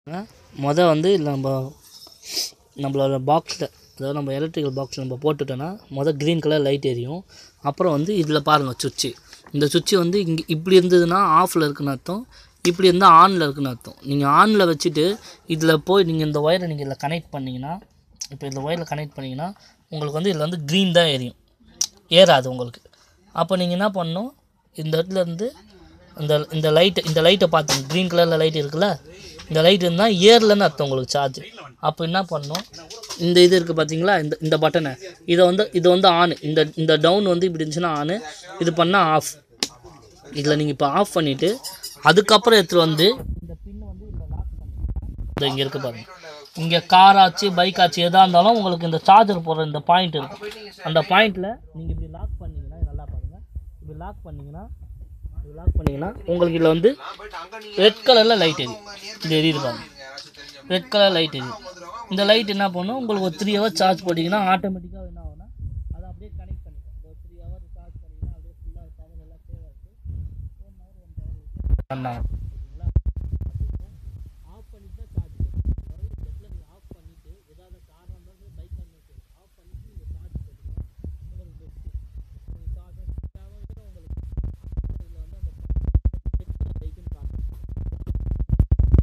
மொதல் வந்து இதில் நம்ம நம்மளோட பாக்ஸில் அதாவது நம்ம எலக்ட்ரிக்கல் பாக்ஸில் நம்ம போட்டுட்டோன்னா மொதல் க்ரீன் கலர் லைட் எரியும் அப்புறம் வந்து இதில் பாருங்கள் சுவிட்சு இந்த சுவிட்சு வந்து இங்கே இப்படி இருந்ததுன்னா ஆஃபில் இருக்குன்னு அர்த்தம் இப்படி இருந்தால் ஆனில் இருக்குன்னு அர்த்தம் நீங்கள் ஆனில் வச்சுட்டு இதில் போய் நீங்கள் இந்த ஒயரை நீங்கள் இதில் கனெக்ட் பண்ணிங்கன்னா இப்போ இந்த ஒயரில் கனெக்ட் பண்ணிங்கன்னா உங்களுக்கு வந்து இதில் வந்து க்ரீன் தான் எரியும் ஏறாது உங்களுக்கு அப்போ நீங்கள் என்ன பண்ணணும் இந்த இடத்துல இருந்து இந்த இந்த லைட்டு இந்த லைட்டை பார்த்துங்க க்ரீன் கலரில் லைட் இருக்குல்ல இந்த லைட் இருந்தால் ஏர்லன்னு அர்த்தம் உங்களுக்கு சார்ஜ் அப்போ என்ன பண்ணணும் இந்த இது இருக்குது பார்த்தீங்களா இந்த இந்த பட்டனை இதை வந்து இது வந்து ஆன் இந்த இந்த டவுன் வந்து இப்படி இருந்துச்சுன்னா ஆனு இது பண்ணால் ஆஃப் இதில் நீங்கள் இப்போ ஆஃப் பண்ணிவிட்டு அதுக்கப்புறம் எடுத்துகிட்டு வந்து இந்த பின்னை வந்து இதில் லாக் பண்ணி இங்கே இருக்குது பாருங்க இங்கே கார் ஆச்சு பைக் ஆச்சு எதாக இருந்தாலும் உங்களுக்கு இந்த சார்ஜர் போடுற இந்த பாயிண்ட் இருக்கும் அந்த பாயிண்டில் நீங்கள் இப்படி லாக் பண்ணீங்கன்னா நல்லா பாருங்கள் இப்படி லாக் பண்ணீங்கன்னா இப்படி லாக் பண்ணீங்கன்னா உங்களுக்கு இதில் வந்து ரெட் கலரில் லைட் எரியும் இது எரியுது பாருங்க ரெட் கலர் லைட் எரியும் இந்த லைட் என்ன பண்ணும் உங்களுக்கு ஒரு த்ரீ ஹவர் சார்ஜ் போட்டிங்கன்னா ஆட்டோமேட்டிக்காக என்ன ஆகும்னா அதை அப்படியே கனெக்ட் பண்ணிக்கும் ஒரு த்ரீ ஹவர் சார்ஜ் பண்ணிங்கன்னா அப்படியே ஃபுல்லாக பவர் எல்லாம் சேவ் ஆகிட்டு one hour one hour run ஆகும்